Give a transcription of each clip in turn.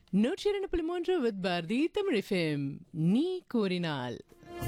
நூற்றி இரண்டு புள்ளி மூன்று வித் பாரதி தமிழ் FM. நீ கூறினால்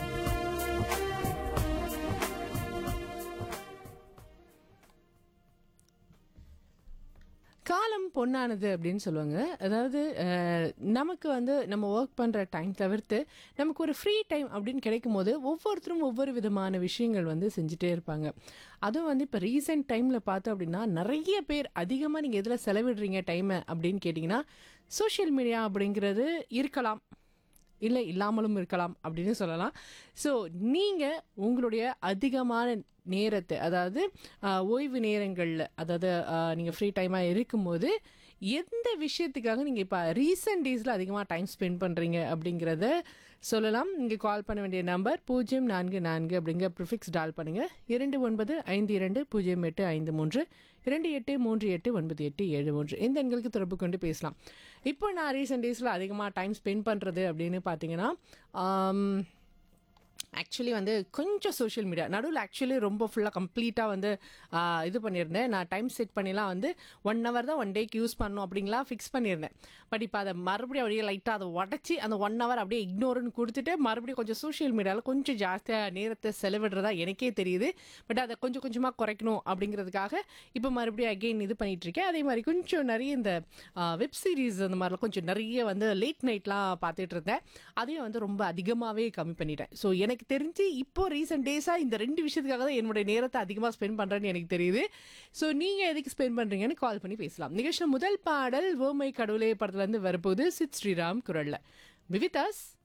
காலம் பொன்னானது அப்படின்னு சொல்லுவாங்க அதாவது அஹ், நமக்கு வந்து நம்ம ஒர்க் பண்ணுற டைம் தவிர்த்து நமக்கு ஒரு ஃப்ரீ டைம் அப்படின்னு கிடைக்கும் போது ஒவ்வொருத்தரும் ஒவ்வொரு விதமான விஷயங்கள் வந்து செஞ்சுட்டே இருப்பாங்க அதுவும் வந்து இப்போ ரீசெண்ட் டைமில் பார்த்தோம் அப்படின்னா நிறைய பேர் அதிகமாக நீங்கள் எதில் செலவிடுறீங்க டைமை அப்படின்னு கேட்டிங்கன்னா சோஷியல் மீடியா அப்படிங்கிறது இருக்கலாம் இல்லை இல்லாமலும் இருக்கலாம் அப்படின்னு சொல்லலாம் ஸோ நீங்கள் உங்களுடைய அதிகமான நேரத்தை அதாவது ஆஹ், ஓய்வு நேரங்களில் அதாவது நீங்கள் ஃப்ரீ டைமாக இருக்கும்போது எந்த விஷயத்துக்காக நீங்கள் இப்போ ரீசெண்ட் டேஸில் அதிகமாக டைம் ஸ்பெண்ட் பண்ணுறீங்க அப்படிங்கிறத சொல்லலாம் நீங்கள் கால் பண்ண வேண்டிய நம்பர் பூஜ்ஜியம் நான்கு நான்கு அப்படிங்கிற ப்ரிஃபிக்ஸ் டால் பண்ணுங்கள் இரண்டு ஒன்பது ஐந்து இரண்டு பூஜ்ஜியம் எட்டு ஐந்து மூன்று இரண்டு எட்டு மூன்று எட்டு ஒன்பது எட்டு ஏழு மூன்று இந்த எண்களுக்கு தொடர்பு கொண்டு பேசலாம் இப்போ நான் ரீசெண்ட் டேஸில் அதிகமாக டைம் ஸ்பெண்ட் பண்ணுறது அப்படின்னு பார்த்தீங்கன்னா ஆக்சுவலி வந்து கொஞ்சம் சோஷியல் மீடியா நடுவில் ஆக்சுவலி ரொம்ப ஃபுல்லாக கம்ப்ளீட்டாக வந்து ஆ, இது பண்ணியிருந்தேன் நான் டைம் செட் பண்ணிலாம் வந்து ஒன் ஹவர் தான் ஒன் டேக்கு யூஸ் பண்ணணும் அப்படிங்கலாம் ஃபிக்ஸ் பண்ணியிருந்தேன் பட் இப்போ அதை மறுபடியும் அப்படியே லைட்டாக அதை உடச்சி அந்த ஒன் ஹவர் அப்படியே இக்னோர்னு கொடுத்துட்டு மறுபடியும் கொஞ்சம் சோஷியல் மீடியாவில் கொஞ்சம் ஜாஸ்தியாக நேரத்தை செலவிடுறதா எனக்கே தெரியுது பட் அதை கொஞ்சம் கொஞ்சமாக குறைக்கணும் அப்படிங்கிறதுக்காக இப்போ மறுபடியும் அகெயின் இது பண்ணிட்டு இருக்கேன் அதே மாதிரி கொஞ்சம் நிறைய இந்த வெப் சீரிஸ் அந்த மாதிரிலாம் கொஞ்சம் நிறைய வந்து லேட் நைட்லாம் பார்த்துட்டு இருந்தேன் அதையும் வந்து ரொம்ப அதிகமாகவே கம்மி பண்ணிட்டேன் ஸோ எனக்கு தெரிஞ்சு இப்போ ரீசெண்ட் டேஸாக இந்த ரெண்டு விஷயத்துக்காக தான் என்னுடைய நேரத்தை அதிகமாக ஸ்பெண்ட் பண்ணுறேன்னு எனக்கு தெரியுது ஸோ நீங்கள் எதுக்கு ஸ்பெண்ட் பண்ணுறீங்கன்னு கால் பண்ணி பேசலாம் நிகழ்ச்சியில் முதல் பாடல் ஓமை கடவுளே படத்துலேருந்து வரப்போகுது சித் ஸ்ரீராம் குரலில் விவிதாஸ்